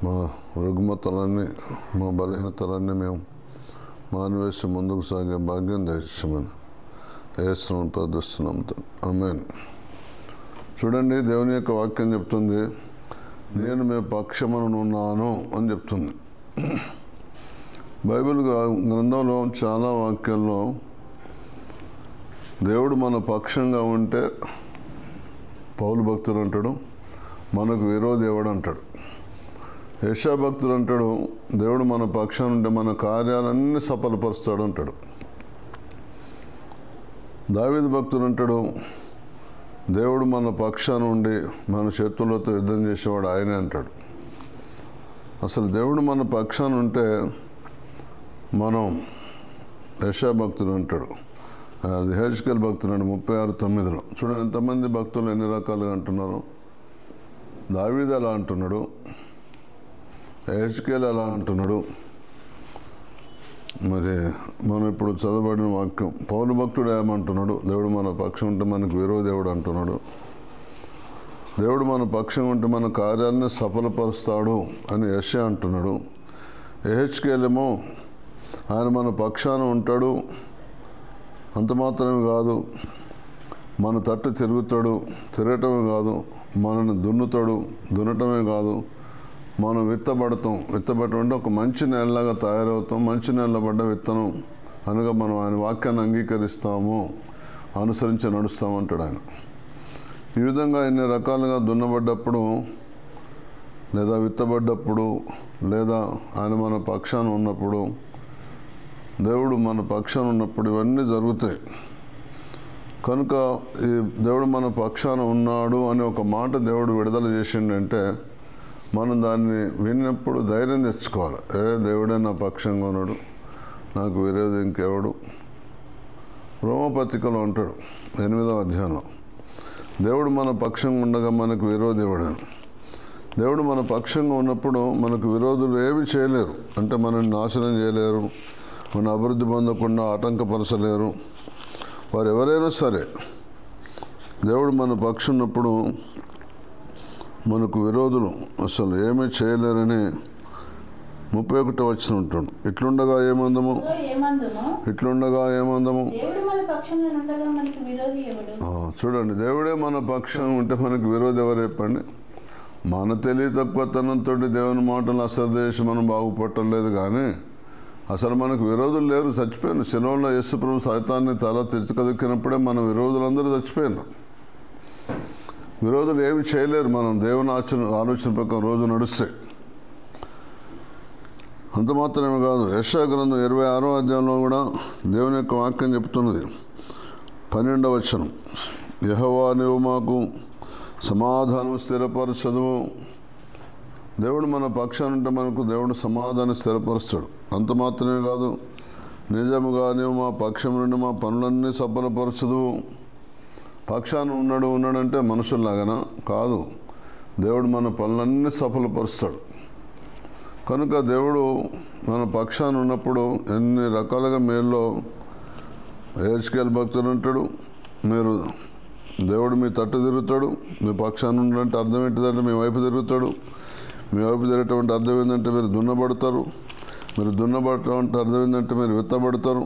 మా రుగ్మతలన్నీ మా బలహీనతలన్నీ మేము మానివేసి ముందుకు సాగే భాగ్యం దయచేయమని దయస్తున్నాం ప్రార్థిస్తున్నాం ఆమెన్ చూడండి దేవుని యొక్క వాక్యం చెప్తుంది నేను మీ పక్షమును ఉన్నాను అని చెప్తుంది బైబిల్ గ్ర- గ్రంథంలో చాలా వాక్యాల్లో దేవుడు మన పక్షంగా ఉంటే పౌలు భక్తులు అంటాడు మనకు విరోధి ఎవడు అంటాడు యశా భక్తులు అంటాడు దేవుడు మన పక్షాన ఉంటే మన కార్యాలన్నీ సఫలపరుస్తాడు అంటాడు దావీదు భక్తులు అంటాడు దేవుడు మన పక్షాన ఉండి మన శత్రువులతో యుద్ధం చేసేవాడు ఆయనే అంటాడు అసలు దేవుడు మన పక్షాన ఉంటే మనం యశా భక్తులు అంటాడు అది హెచ్కెల్ భక్తులు అండి ముప్పై ఆరు తొమ్మిదిలో చూడండి ఎంతమంది భక్తులు ఎన్ని రకాలుగా అంటున్నారు దావీదు అలా అంటున్నాడు హెచ్కేల్ అలా అంటున్నాడు మరి మనం ఇప్పుడు చదవబడిన వాక్యం పౌరు భక్తుడు ఏమంటున్నాడు దేవుడు మన పక్షం ఉంటే మనకు విరోధేవుడు అంటున్నాడు దేవుడు మన పక్షం ఉంటే మన కార్యాన్ని సఫలపరుస్తాడు అని యశ అంటున్నాడు ఏహెచ్కేలేమో ఆయన మన పక్షాన ఉంటాడు అంత మాత్రమే కాదు మన తట్టు తిరుగుతాడు తిరగటమే కాదు మనల్ని దున్నుతాడు దున్నటమే కాదు మనం విత్తబడతాం విత్తబడటం అంటే ఒక మంచి నేలలాగా తయారవుతాం మంచి నేల పడ్డ విత్తనం అనగా మనం ఆయన వాక్యాన్ని అంగీకరిస్తాము అనుసరించి నడుస్తామంటాడు ఆయన ఈ విధంగా ఇన్ని రకాలుగా దున్నబడ్డప్పుడు లేదా విత్తబడ్డప్పుడు లేదా ఆయన మన పక్షాన ఉన్నప్పుడు దేవుడు మన పక్షాన ఉన్నప్పుడు ఇవన్నీ జరుగుతాయి కనుక ఈ దేవుడు మన పక్షాన ఉన్నాడు అని ఒక మాట దేవుడు విడుదల చేసిండంటే మనం దాన్ని విన్నప్పుడు ధైర్యం తెచ్చుకోవాలి ఏ దేవుడే నా పక్షంగా ఉన్నాడు నాకు విరోధి ఇంకెవడు రోమపత్రికలో ఉంటాడు ఎనిమిదవ అధ్యాయంలో దేవుడు మన పక్షంగా ఉండగా మనకు విరోధి ఇవ్వడాను దేవుడు మన పక్షంగా ఉన్నప్పుడు మనకు విరోధులు ఏమి చేయలేరు అంటే మనల్ని నాశనం చేయలేరు మన అభివృద్ధి పొందకుండా ఆటంకపరచలేరు వారు ఎవరైనా సరే దేవుడు మన పక్షం ఉన్నప్పుడు మనకు విరోధులు అసలు ఏమీ చేయలేరని ముప్పై ఒకటో వచ్చిన ఉంటాడు ఇట్లుండగా ఏమందము ఇదిగో ఏమందును ఇట్లుండగా ఏమందము దేవుడు మన పక్షంలో ఉండగా మనకి విరోధి ఎవడు ఆ, చూడండి దేవుడే మన పక్షం ఉంటే మనకు విరోధి ఎవరు చెప్పండి మన తెలివి తక్కువతనంతో దేవుని మాటలు అసలు మనం బాగుపట్టలేదు కానీ అసలు మనకు విరోధులు లేరు చచ్చిపోయారు శిలంలో యేసుప్రభు సైతాన్ని తల తెచ్చుకదొక్కినప్పుడే మన విరోధులందరూ చచ్చిపోయారు విరోధులు ఏమి చేయలేరు మనం దేవుని ఆచరణ ఆలోచన ప్రకారం రోజు నడుస్తే అంత మాత్రమే కాదు యశా గ్రంథం ఇరవై ఆరో అధ్యాయంలో కూడా దేవుని యొక్క వాక్యం చెప్తున్నది పన్నెండవ వచనం యహోవా నీవు మాకు సమాధానం స్థిరపరచదు దేవుడు మన పక్షాన ఉంటే మనకు దేవుడు సమాధానం స్థిరపరుస్తాడు అంత మాత్రమే కాదు నిజముగా నీవు మా పక్షం నుండి మా పనులన్నీ సఫలపరచదు పక్షాన ఉన్నాడు ఉన్నాడంటే మనుషుల్లాగానా కాదు దేవుడు మన పనులన్నీ సఫలపరుస్తాడు కనుక దేవుడు మన పక్షాన ఉన్నప్పుడు ఎన్ని రకాలుగా మేల్లో హెచ్కేల్ భక్తులు అంటాడు మీరు దేవుడు మీ తట్టు తిరుగుతాడు మీ పక్షాన ఉండాలంటే అర్థం ఏంటిదంటే మీ వైపు తిరుగుతాడు మీ వైపు తిరగటం అర్థం ఏంటంటే మీరు దున్నబడతారు మీరు దున్నబడటం అంటే అర్థం ఏంటంటే మీరు విత్తబడతారు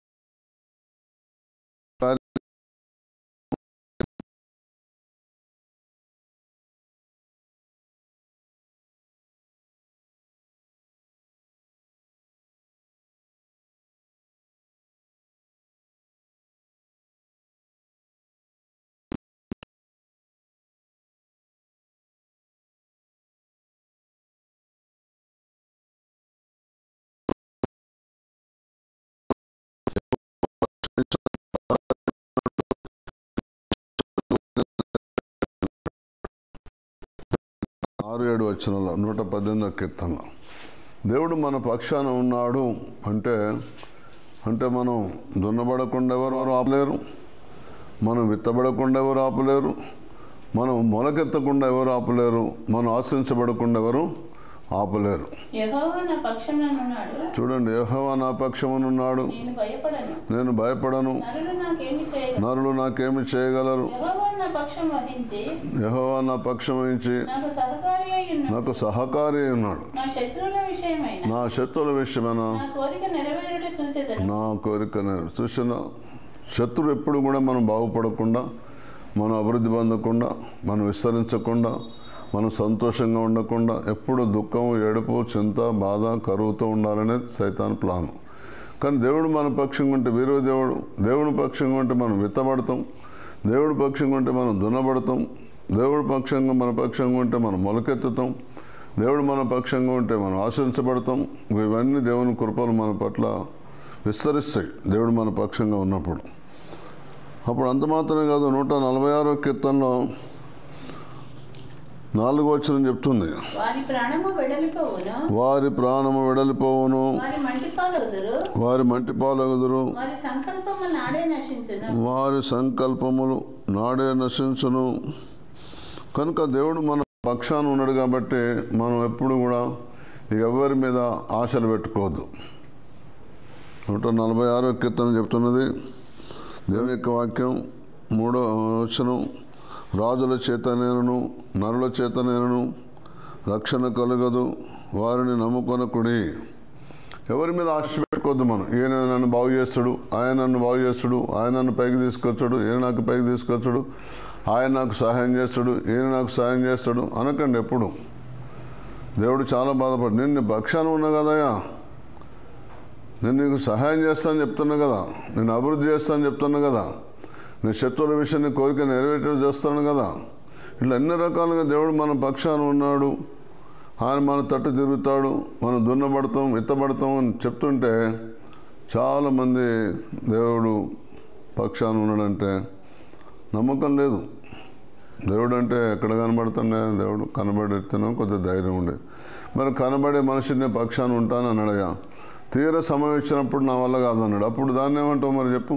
ఆరు ఏడు వచ్చినలో నూట పద్దెనిమిది కీర్తనలో దేవుడు మన పక్షాన ఉన్నాడు అంటే అంటే మనం దున్నబడకుండా ఎవరు ఎవరు ఆపలేరు మనం విత్తబడకుండా ఎవరు ఆపలేరు మనం మొలకెత్తకుండా ఎవరు ఆపలేరు మనం ఆశ్రయించబడకుండా ఎవరు ఆపలేరు యెహోవా నా పక్షంలోనున్నాడు చూడండి యెహోవా నా పక్షమునున్నాడు నేను భయపడను నేను భయపడను నరులు నాకేమి చేయగలరు నరులు నాకేమి చేయగలరు యెహోవా నా పక్షం వహించి యెహోవా నా పక్షం వహించి నాకు సహకారి అయి ఉన్నాడు నాకు సహకారి అయి ఉన్నాడు నా శత్రువుల విషయమైన నా శత్రువుల విషయమైన నా కోరిక నెరవేరుట చూచేదను నా కోరిక నెరవేరు. చూసిన శత్రువు ఎప్పుడు కూడా మనం బాగుపడకుండా మనం అభివృద్ధి పొందకుండా మనం విస్తరించకుండా మనం సంతోషంగా ఉండకుండా ఎప్పుడు దుఃఖం ఏడుపు చింత బాధ కరువుతో ఉండాలనేది సైతాన్ ప్లాన్ కానీ దేవుడు మన పక్షంగా ఉంటే వీరో దేవుడు దేవుడి పక్షంగా ఉంటే మనం విత్తబడతాం దేవుడి పక్షంగా ఉంటే మనం దున్నబడతాం దేవుడి పక్షంగా మన పక్షంగా ఉంటే మనం మొలకెత్తుతాం దేవుడు మన పక్షంగా ఉంటే మనం ఆశించబడతాం ఇవన్నీ దేవుని కృపలు మన పట్ల విస్తరిస్తాయి దేవుడు మన పక్షంగా ఉన్నప్పుడు అప్పుడు అంత మాత్రమే కాదు నూట నలభై ఆరో కీర్తనలో నాలుగు వచ్చిన చెప్తుంది వారి ప్రాణము వెడలిపోవును వారి ప్రాణము వెడలిపోవును వారి మంటిపాలగుదురు వారి మంటి పాలగుదురు వారి సంకల్పము నాడే నశించును వారి సంకల్పములు నాడే నశించును కనుక దేవుడు మన పక్షాన ఉన్నాడు కాబట్టి మనం ఎప్పుడు కూడా ఎవరి మీద ఆశలు పెట్టుకోవద్దు నూట నలభై ఆరో కీర్తన చెప్తున్నది దేవుని యొక్క వాక్యం మూడో వచనం రాజుల చేత నేనును నరుల చేత నేనును రక్షణ కలగదు వారిని నమ్ముకొనకుడి ఎవరి మీద ఆశ పెట్టుకోవద్దు మనం ఈయన నన్ను బాగు చేస్తాడు ఆయన నన్ను బాగు చేస్తాడు ఆయన నన్ను పైకి తీసుకొచ్చాడు ఈయన నాకు పైకి తీసుకొచ్చాడు ఆయన నాకు సహాయం చేస్తాడు ఈయన నాకు సహాయం చేస్తాడు అనకండి ఎప్పుడు దేవుడు చాలా బాధపడు నేను నీ పక్షాన ఉన్నా కదయ్యా నేను నీకు సహాయం చేస్తాను చెప్తున్నా కదా నేను అభివృద్ధి చేస్తాను చెప్తున్నా కదా నీ శత్రువుల విషయాన్ని కోరిక నెరవేర్చడం చేస్తాను కదా ఇట్లా అన్ని రకాలుగా దేవుడు మన పక్షాన ఉన్నాడు ఆయన మన తట్టు తిరుగుతాడు మనం దున్నబడతాం విత్తబడతాం అని చెప్తుంటే చాలామంది దేవుడు పక్షాన ఉన్నాడంటే నమ్మకం లేదు దేవుడు అంటే ఎక్కడ కనబడుతుండే దేవుడు కనబడితేనో కొద్దిగా ధైర్యం ఉండేది మరి కనబడే మనిషిని పక్షాన ఉంటాను అన్నాడుగా తీర సమయం ఇచ్చినప్పుడు నా వల్ల కాదన్నాడు అప్పుడు దాన్ని ఏమంటావు మరి చెప్పు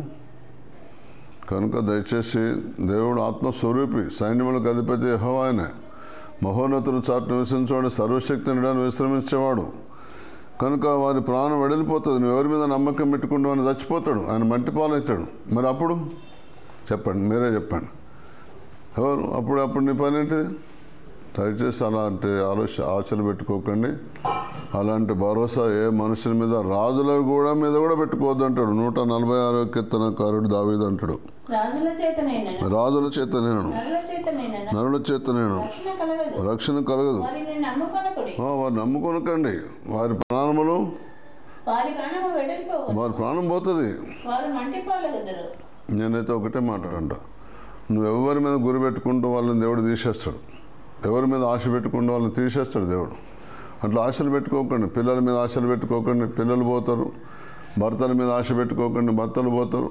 కనుక దయచేసి దేవుడు ఆత్మస్వరూపి సైన్యములకు అధిపతి యెహోవాయనే మహోన్నతుడు చాటు నివసించేవాడు సర్వశక్తి నిడాన్ని విశ్రమించేవాడు కనుక వారి ప్రాణం వెడలిపోతుంది నువ్వు ఎవరి మీద నమ్మకం పెట్టుకుంటూ అని చచ్చిపోతాడు ఆయన మంటి పాలవుతాడు మరి అప్పుడు చెప్పండి మీరే చెప్పండి ఎవరు అప్పుడు అప్పుడు నీ పని ఏంటిది దయచేసి అలాంటి ఆలోచన ఆశలు పెట్టుకోకండి అలాంటి భరోసా ఏ మనుషుల మీద రాజుల కూడా మీద కూడా పెట్టుకోవద్దు అంటాడు నూట నలభై ఆరో కీర్తనకారుడు దావీదు అంటాడు రాజుల చేత నేనను రాజుల చేత నేను నరుల చేత నేనను నరుల చేత నేను రక్షణ కలగదు రక్షణ కలగదు వారిని నమ్ముకొనకుడి ఆ, వారు నమ్ముకొనకండి వారి ప్రాణములు వారి ప్రాణము వెడలిపోవు వారి ప్రాణం పోతుంది వారు మంటిపాలగుదురు నేనైతే ఒకటే మాట్లాడంట నువ్వు ఎవరి మీద గురి పెట్టుకుంటూ వాళ్ళని దేవుడు తీసేస్తాడు ఎవరి మీద ఆశ పెట్టుకుంటూ వాళ్ళని తీసేస్తాడు దేవుడు అట్లా ఆశలు పెట్టుకోకండి పిల్లల మీద ఆశలు పెట్టుకోకండి పిల్లలు పోతారు భర్తల మీద ఆశ పెట్టుకోకండి భర్తలు పోతారు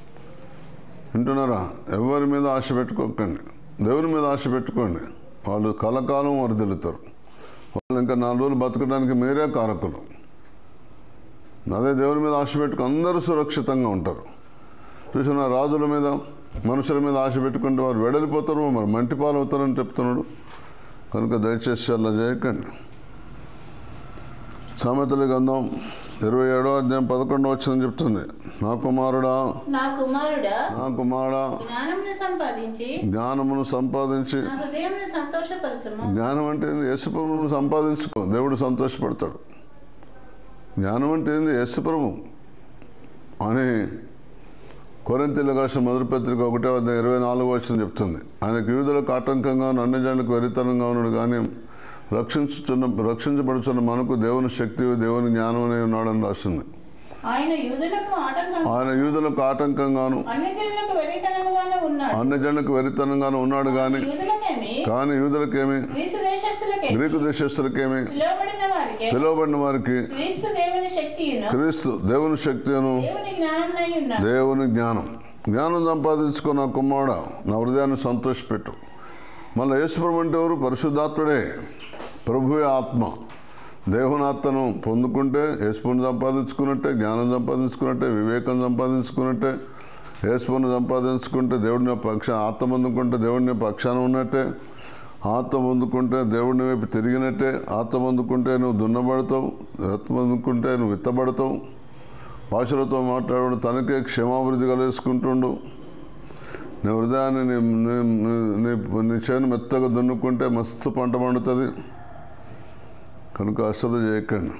వింటున్నారా ఎవరి మీద ఆశ పెట్టుకోకండి దేవుని మీద ఆశ పెట్టుకోండి వాళ్ళు కలకాలం వరదలుతారు వాళ్ళు ఇంకా నాలుగు రోజులు బతకడానికి మీరే కారకులు అదే దేవుని మీద ఆశ పెట్టుకు అందరూ సురక్షితంగా ఉంటారు చూసిన రాజుల మీద మనుషుల మీద ఆశ పెట్టుకుంటే వారు వెడలిపోతారు మరి మంటి పాలు అవుతారని చెప్తున్నాడు కనుక దయచేసి అలా చేయకండి సామెతల గంధం ఇరవై ఏడో అధ్యాయం పదకొండో వచ్చిన చెప్తుంది నా కుమారుడా నా కుమారుడా నా కుమారుడా జ్ఞానమును సంపాదించి జ్ఞానమును సంపాదించి నా హృదయమును సంతోషపరచుము జ్ఞానం అంటే ఏంది యేసుప్రభువును సంపాదించుకో దేవుడు సంతోషపడతాడు జ్ఞానం అంటే ఏంది యేసుప్రభు అని కొరింతీల రాసిన మొదటి పత్రిక ఒకటే వద్ద ఇరవై నాలుగు వచ్చిన చెప్తుంది ఆయనకు యూదులకు ఆటంకంగా అన్ని జనులకు వెరితనంగా ఉన్నాడు కానీ రక్షించుతున్న రక్షించబడుతున్న మనకు దేవుని శక్తి దేవుని జ్ఞానం అనే ఉన్నాడని రాస్తుంది ఆయన యూదులకు ఆటంకం ఆయన యూదులకు ఆటంకంగాను అన్ని జనులకు వెరితనముగానే ఉన్నాడు అన్ని జనులకు వెరితనంగాను ఉన్నాడు కానీ యూదులకేమి కానీ యూదులకేమి క్రీస్తు దేశస్థులకేమి గ్రీకు దేశస్తులకేమి పిలువబడిన వారికి పిలువబడిన వారికి క్రీస్తు దేవుని శక్తియును క్రీస్తు దేవుని శక్తిను దేవుని జ్ఞానమై ఉన్నాడు దేవుని జ్ఞానం జ్ఞానం సంపాదించుకో నా కుమారుడ నా హృదయాన్ని సంతోషపెట్టు మళ్ళీ యేసుప్రభు అంటే ఎవరు పరిశుద్ధాత్ముడే ప్రభువే ఆత్మ దేవుని ఆత్మను పొందుకుంటే యేసుపుని సంపాదించుకున్నట్టే జ్ఞానం సంపాదించుకున్నట్టే వివేకం సంపాదించుకున్నట్టే యేసుపుని సంపాదించుకుంటే దేవుడిని పక్ష ఆత్మ పొందుకుంటే దేవుడిని పక్షాన ఉన్నట్టే ఆత్మ పొందుకుంటే దేవుడిని వైపు తిరిగినట్టే ఆత్మ పొందుకుంటే నువ్వు దున్నబడతావు ఆత్మ పొందుకుంటే నువ్వు విత్తబడతావు భాషలతో మాట్లాడు తనకే క్షమాభివృద్ధి కలిగించుకుంటుండు నీ హృదయాన్ని నీ నీ- నీ- నీ నీ చేను మెత్తగా దున్నుకుంటే మస్తు పంట పండుతుంది కనుక అశ్రద్ధ చేయకండి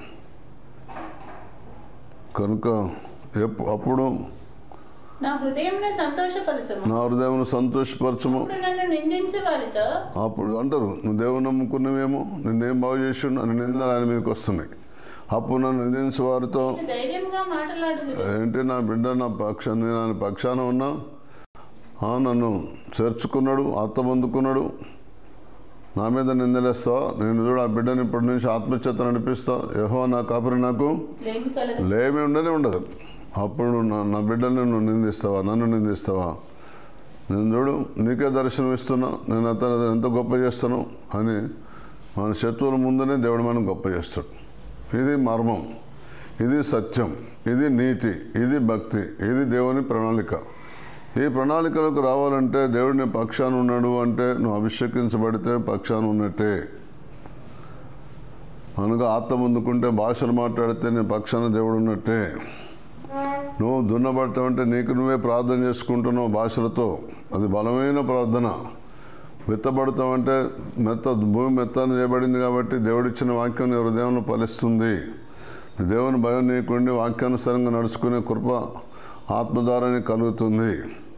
కనుక ఎప్పు అప్పుడు నా హృదయంను సంతోషపరచము నా హృదయం సంతోషపరచము ఇప్పుడు నన్ను నిందించే వారితో అప్పుడు అంటారు నువ్వు దేవుని నమ్ముకున్నవేమో నిన్నేం బాగు చేసిండు అని నిందలు ఆయన మీదకి వస్తున్నాయి అప్పుడు నన్ను నిందించే వారితో ధైర్యంగా మాట్లాడుదు ఏంటి నా బిడ్డ నా పక్ష నేను ఆయన పక్షాన ఉన్నా ఆ, నన్ను చేర్చుకున్నాడు ఆత్మ పొందుకున్నాడు నా మీద నిందలేస్తావా నేను చూడు ఆ బిడ్డని ఇప్పటి నుంచి ఆత్మచేత నడిపిస్తా యహో నా కాపరి నాకు లేమి కలగదు లేమి ఉండనే ఉండదు అప్పుడు నా నా బిడ్డని నువ్వు నిందిస్తావా నన్ను నిందిస్తావా నేను చూడు నీకే దర్శనం ఇస్తున్నా నేను అతను ఎంత గొప్ప చేస్తాను అని మన శత్రువుల ముందునే దేవుడు మనం గొప్ప చేస్తాడు ఇది మర్మం ఇది సత్యం ఇది నీతి ఇది భక్తి ఇది దేవుని ప్రణాళిక ఈ ప్రణాళికలకు రావాలంటే దేవుడిని పక్షాన ఉన్నాడు అంటే నువ్వు అభిషేకించబడితే పక్షాన ఉన్నట్టే అనగా ఆత్మ ముందుకుంటే భాషలు మాట్లాడితే నీ పక్షాన దేవుడు ఉన్నట్టే నువ్వు దున్నబడటం అంటే నీకు నువ్వే ప్రార్థన చేసుకుంటున్నావు భాషలతో అది బలమైన ప్రార్థన విత్తబడతాం అంటే మెత్త భూమి మెత్తను చేయబడింది కాబట్టి దేవుడిచ్చిన వాక్యం నీ హృదయంలో ఫలిస్తుంది దేవుని భయం నీకుండి వాక్యానుసారంగా నడుచుకునే కృప ఆత్మధారాన్ని కలుగుతుంది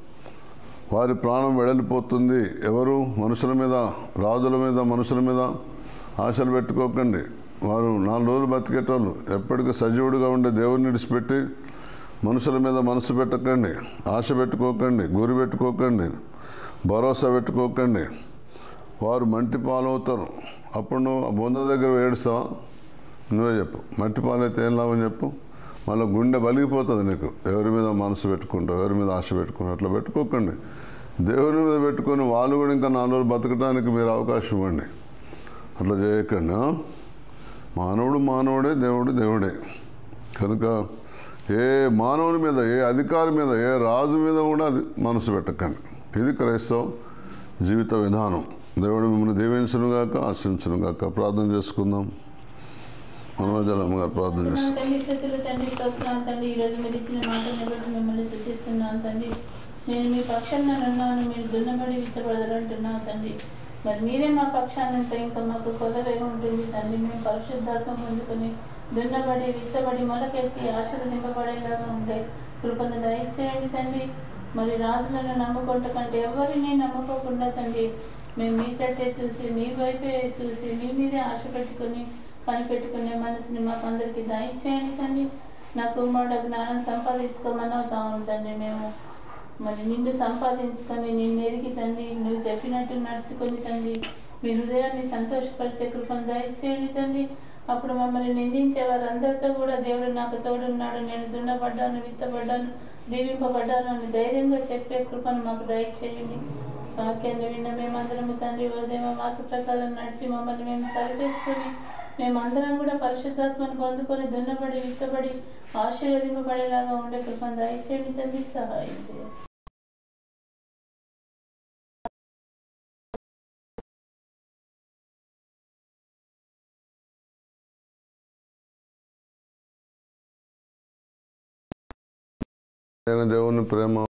వారి ప్రాణం వెడలిపోతుంది ఎవరు మనుషుల మీద రాజుల మీద మనుషుల మీద ఆశలు పెట్టుకోకండి వారు నాలుగు రోజులు బతికేటోళ్ళు ఎప్పటికీ సజీవుడిగా ఉండే దేవుడిని విడిచిపెట్టి మనుషుల మీద మనసు పెట్టకండి ఆశ పెట్టుకోకండి గురి పెట్టుకోకండి భరోసా పెట్టుకోకండి వారు మంటి పాలవుతారు అప్పుడు నువ్వు ఆ బొంద దగ్గర ఏడుస్తావా నువ్వే చెప్పు మట్టి పాలైతే ఏం లాభం చెప్పు మళ్ళీ గుండె బలిగిపోతుంది నీకు ఎవరి మీద మనసు పెట్టుకుంటావు ఎవరి మీద ఆశ పెట్టుకుంటావు అట్లా పెట్టుకోకండి దేవుని మీద పెట్టుకొని వాళ్ళు కూడా ఇంకా నాలుగు రోజులు బతకడానికి మీరు అవకాశం ఇవ్వండి అట్లా చేయకండి ఆ? మానవుడు మానవుడే దేవుడు దేవుడే కనుక ఏ మానవుని మీద ఏ అధికారి మీద ఏ రాజు మీద కూడా అది మనసు పెట్టకండి ఇది క్రైస్తవ జీవిత విధానం దేవుడు మిమ్మల్ని దీవించును గాక ఆశించును గాక ప్రార్థన చేసుకుందాం మనోజలమ్మ గారు ప్రార్థన చేస్తాం తండ్రి స్థుతులు తండ్రి స్తోత్రాలు తండ్రి ఈ రోజు మీరు ఇచ్చిన మాటని బట్టి మిమ్మల్ని శుద్ధిస్తున్నాను తండ్రి నేను మీ పక్షాన ఉన్నాను మీరు దున్నబడి విచ్చబడదంటున్నాను తండ్రి మరి మీరే మా పక్షాన ఉంటే ఇంకా మాకు కొదవే ఉంటుంది తండ్రి మేము పరిశుద్ధాత్మ పొందుకొని దున్నబడి విత్తబడి మొలకెత్తి ఆశీర్వదింపబడేలాగా ఉండే కృపను దయచేయండి తండ్రి మరి రాజులను నమ్ముకుంట కంటే ఎవరిని నమ్ముకోకుండా తండ్రి మేము మీ తట్టే చూసి మీ వైపే చూసి మీ మీదే ఆశ పెట్టుకొని కనిపెట్టుకునే మనసుని మాకు అందరికీ దయచేయండి తండ్రి నా కుమారుడు జ్ఞానం సంపాదించుకోమని అవుతా తండ్రి మేము మరి నిన్ను సంపాదించుకొని నిన్ను ఎరిగి తండ్రి నువ్వు చెప్పినట్టు నడుచుకొని తండ్రి మీ హృదయాన్ని సంతోషపరిచే కృపను దయచేయండి తండ్రి అప్పుడు మమ్మల్ని నిందించే వారందరితో కూడా దేవుడు నాకు తోడున్నాడు నేను దున్నపడ్డాను విత్తపడ్డాను దీవింపబడ్డాను అని ధైర్యంగా చెప్పే కృపను మాకు దయచేయండి వాక్యాన్ని విన్న మేమందరము తండ్రి ఉదయం వాక్య ప్రకారం నడిచి మమ్మల్ని మేము సరిచేసుకొని మేమందరం కూడా పరిశుద్ధాత్మను పొందుకొని దున్నబడి విత్తబడి ఆశీర్వదింపబడేలాగా ఉండే కృపను దయచేయండి తండ్రి సహాయం చేయండి నేను దేవుని ప్రేమ